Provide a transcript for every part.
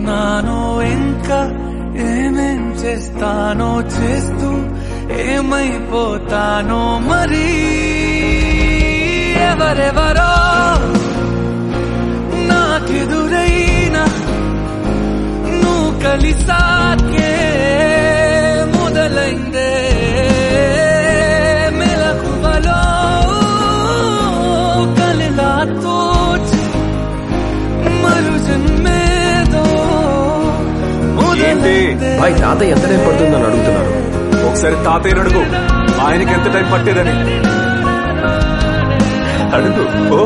చేస్తున్నానో ఇంకా ఏమేం చేస్తానో చేస్తూ ఏమైపోతానో మరి ఎవరెవరో నాకెదురైనా నువ్వు కలిసాకే మొదలైందే మెలకువలో కలిలా తోచి మరు జన్మేదో ఏంటి? భాయ్ తాతయ్య ఎంత టైం పడుతుందని అడుగుతున్నారు ఒకసారి తాతయ్యని అడుగు ఆయనకి ఎంత టైం పట్టేదని అడుగు ఓ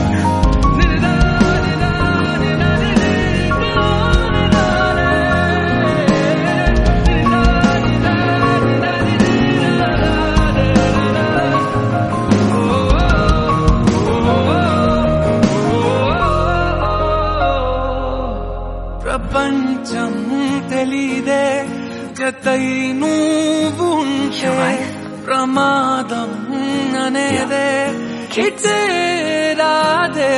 ప్రపంచం తెలీదే జతై నువ్వు ఉంటే ప్రమాదం అనేదే ఇచ్చేరాదే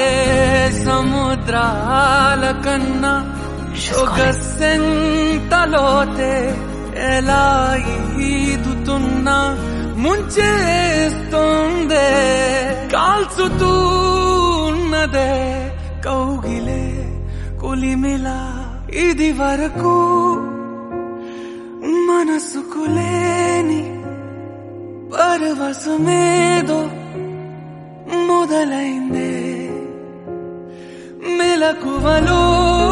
సముద్రాల కన్నా ఒక సెంతలోతే ఎలా ఈదుతున్నా ముంచేస్తుందే కాల్చుతూ ఉన్నదే కౌగిలే కొలిమిలా ఇది వరకు మనసుకు లేని పరవశమేదో మొదలైందే మెలకువలో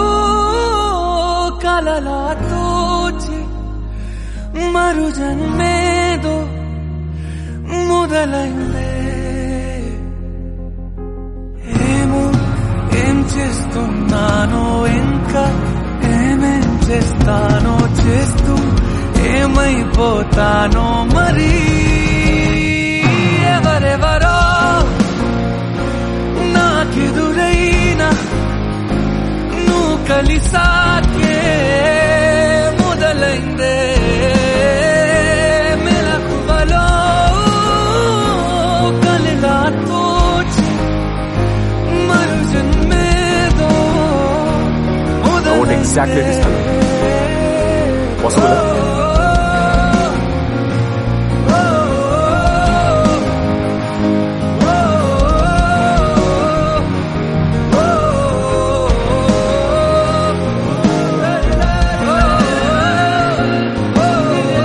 కలలా తోచి మరు జన్మేదో మొదలైందే ఏమో ఏం చేస్తున్నానో ఇంకా ఏమేం చేస్తానో చేస్తూ ఏమైపోతానో మరి ఎవరెవరో నాకెదురైనా నువ్వు కలిసాకే మొదలైందే మెలకువలో కలిలా తోచి మరు జన్మేదో అవును, exactly this time. Possible?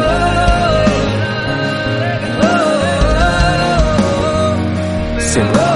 Simple.